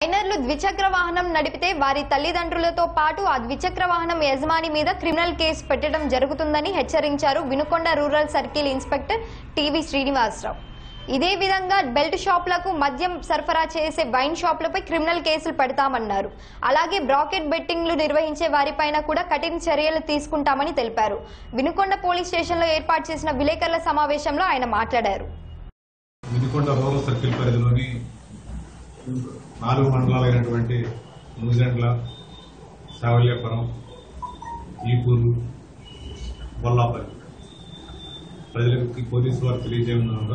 మైనర్లు ద్విచక్ర వాహనం నడిపితే వారి తల్లిదండ్రులతో పాటు ఆ ద్విచక్ర వాహనం యజమాని మీద క్రిమినల్ కేసు పెట్టడం జరుగుతుందని హెచ్చరించారు Vinukonda rural circle inspector T V Srinivasarao ఇదే విధంగా బెల్ట్ షాపులకు మద్యం సరఫరా చేసే వైన్ షాపులపై క్రిమినల్ కేసులు పెడతామన్నారు అలాగే బ్రాకెట్ బెట్టింగ్లు నిర్వహించే వారిపైన కూడా కఠిన చర్యలు తీసుకుంటామని తెలిపారు వినుకొండ పోలీస్ స్టేషన్లో ఏర్పాటు చేసిన విలేకరుల సమావేశంలో ఆయన మాట్లాడారు వినుకొండ రూరల్ సర్కిల్ పరిధిలోని నాలుగు మండలాలైనటువంటి ముజిరెండ్ల శావల్యాపురం ఈపూరు బొల్లాపల్లి ప్రజలకు పోలీసు వారు తెలియజేయనుగా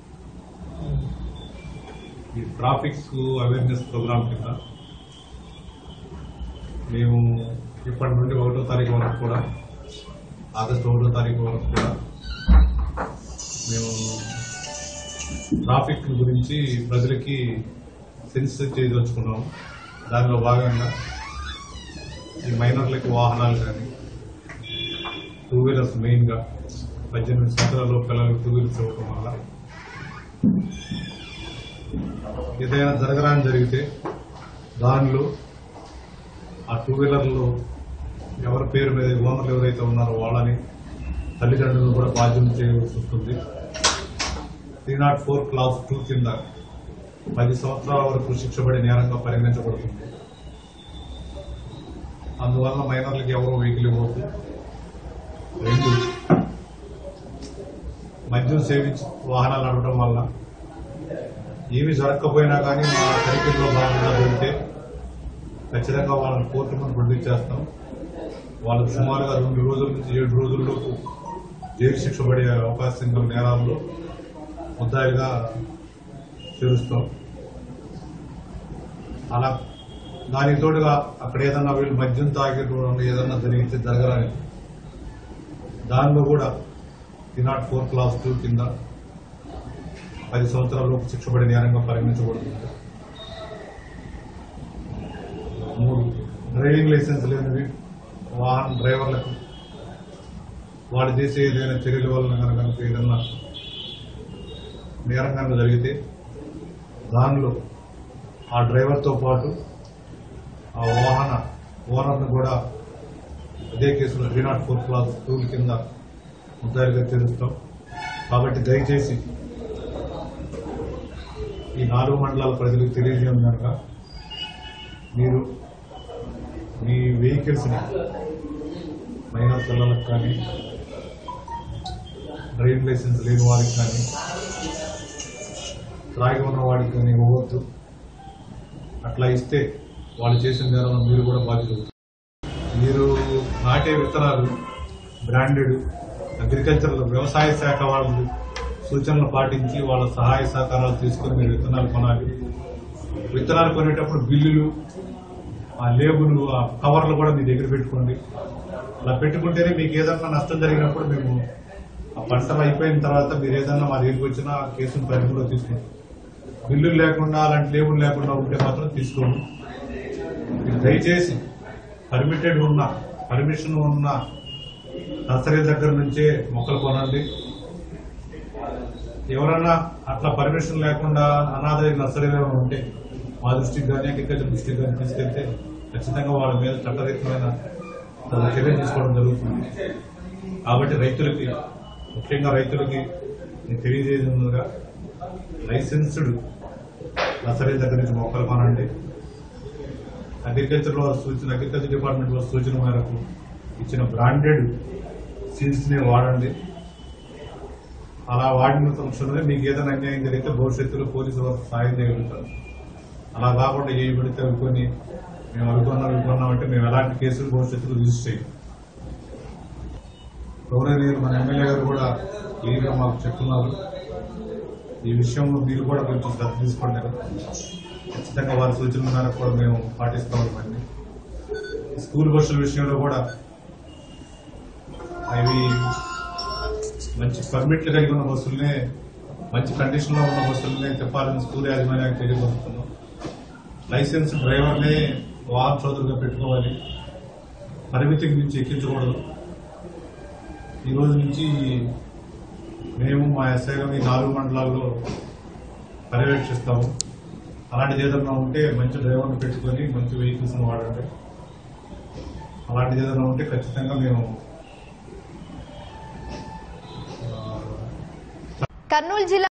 ఈ ట్రాఫిక్ అవేర్నెస్ ప్రోగ్రాం కింద మేము ఇప్పటి నుండి ఒకటో తారీఖు వరకు కూడా ఆగస్టు ఒకటో తారీఖు వరకు కూడా మేము ట్రాఫిక్ గురించి ప్రజలకి సెన్సిటివ్ చేయదలుచుకున్నాం దానిలో భాగంగా ఈ మైనర్లకి వాహనాలు కానీ టూ వీలర్స్ మెయిన్గా పద్దెనిమిది సంవత్సరాల పిల్లలకు టూ వీలర్స్ ఇవ్వడం వల్ల ఏదైనా జరగరాని జరిగితే దానిలో ఆ టూ వీలర్లో ఎవరి పేరు మీద ఓనర్లు ఎవరైతే ఉన్నారో వాళ్ళని తల్లిదండ్రులు కూడా బాధ్యత చేయవలసి వస్తుంది three naught four class two కింద పది సంవత్సరాల వరకు శిక్ష పడే నేరంగా పరిగణించబడుతుంది అందువల్ల మైనర్లకు ఎవరో వెహికల్ ఇవ్వద్దు రెండు మద్యం సేవించి వాహనాలు నడపడం వల్ల ఏమి జరగకపోయినా కానీ మా తనిఖీల్లో భాగంగా దొరికితే ఖచ్చితంగా వాళ్ళని కోర్టు ముందు ప్రొడ్యూస్ చేస్తాం వాళ్ళకు సుమారుగా రెండు రోజుల నుంచి ఏడు రోజుల్లోపు జైలు శిక్ష పడే అవకాశం గల నేరాల్లో ముద్దాయిగా చేరుస్తాం అలా దానికి తోడుగా అక్కడ ఏదన్నా వీళ్ళు మద్యం తాగేటప్పుడు ఏదన్నా జరిగితే జరగరాని దానిలో కూడా three naught four class two కింద పది సంవత్సరాలలోపు శిక్ష పడే నేరంగా పరిగణించబడుతుంది మూడు డ్రైవింగ్ లైసెన్స్ లేనివి వాహన డ్రైవర్లకు వాళ్ళు చేసే ఏదైనా చర్యల వలన కనుక ఏదన్నా నేరం కనుక జరిగితే దానిలో ఆ డ్రైవర్తో పాటు ఆ వాహన ఓనర్ను కూడా అదే కేసులో three naught four class two కింద ముద్దాయిలుగా చేరుస్తాం కాబట్టి దయచేసి ఈ నాలుగు మండలాల ప్రజలకు తెలియజేయడం కనుక మీరు మీ వెహికల్స్ని మైనర్ పిల్లలకు కానీ డ్రైవింగ్ లైసెన్స్ లేని వారికి కానీ త్రాగి ఉన్న వాడికి కానీ ఇవ్వవద్దు అట్లా ఇస్తే వాళ్ళు చేసిన నేరం మీరు కూడా బాధ్యత మీరు నాటే విత్తనాలు బ్రాండెడ్ అగ్రికల్చర్ వ్యవసాయ శాఖ వాళ్ళు సూచనలు పాటించి వాళ్ళ సహాయ సహకారాలు తీసుకొని మీరు విత్తనాలు కొనాలి విత్తనాలు కొనేటప్పుడు బిల్లులు ఆ లేబులు ఆ కవర్లు కూడా మీ దగ్గర పెట్టుకోండి అలా పెట్టుకుంటేనే మీకు ఏదన్నా నష్టం జరిగినప్పుడు మేము ఆ పంటలు అయిపోయిన తర్వాత మీరు ఏదన్నా మా దగ్గరికి వచ్చినా ఆ కేసును పరిధిలో తీసుకుంటాం బిల్లులు లేకుండా అలాంటి లేబుల్ లేకుండా ఉంటే మాత్రం తీసుకోండి మీరు దయచేసి పర్మిటెడ్ ఉన్న పర్మిషన్ ఉన్న నర్సరీ దగ్గర నుంచే మొక్కలు కొనండి ఎవరన్నా అట్లా పర్మిషన్ లేకుండా అనాథ నర్సరీలో ఉంటే మా దృష్టికి కానీ అగ్రికల్చర్ దృష్టికి కానీ తీసుకెళ్తే ఖచ్చితంగా వాళ్ళ మీద చట్టరీతమైన చర్యలు తీసుకోవడం జరుగుతుంది కాబట్టి రైతులకి ముఖ్యంగా రైతులకి నేను తెలియజేయగా లైసెన్స్డ్ నర్సరీ దగ్గర నుంచి మొక్కలు కొనండి అగ్రికల్చర్ వారి సూచన అగ్రికల్చర్ డిపార్ట్మెంట్ వారి సూచన మేరకు ఇచ్చిన బ్రాండెడ్ సీడ్స్ ని వాడండి అలా వాడిన పక్షంలో మీకు ఏదైనా అన్యాయం జరిగితే భవిష్యత్తులో పోలీసు వారు సాయం చేయగలుగుతారు అలా కాకుండా ఏ పడితే అవి కొన్ని మేము అవి కొన్నాం ఇవి కొన్నాం అంటే మేము ఎలాంటి కేసులు భవిష్యత్తులో రిజిస్టర్ చేయం గౌరవనీయులు మన ఎమ్మెల్యే గారు కూడా క్లియర్గా మాకు చెప్తున్నారు ఈ విషయంలో మీరు కూడా కొంచెం శ్రద్ధ తీసుకోండి ఖచ్చితంగా వారి సూచనల మేరకు కూడా మేము పాటిస్తాం ఇవన్నీ స్కూల్ బస్సుల విషయంలో కూడా అవి మంచి పర్మిట్లు కలిగి ఉన్న బస్సులనే మంచి కండిషన్ లో ఉన్న బస్సులనే తిప్పాలని స్కూల్ యాజమాన్యానికి తెలియజేస్తున్నాం లైసెన్స్ డ్రైవర్నే వాహన చోదరుగా పెట్టుకోవాలి పరిమితికి మించి ఎక్కించకూడదు ఈ రోజు నుంచి మేము మా ఎస్ఐగా ఈ నాలుగు మండలాల్లో పర్యవేక్షిస్తాము అలాంటిది ఏదైనా ఉంటే మంచి డ్రైవర్ని పెట్టుకొని మంచి వెహికల్స్ వాడండి అలాంటిది ఏదైనా ఉంటే ఖచ్చితంగా మేము ఆ, కర్నూలు జిల్లా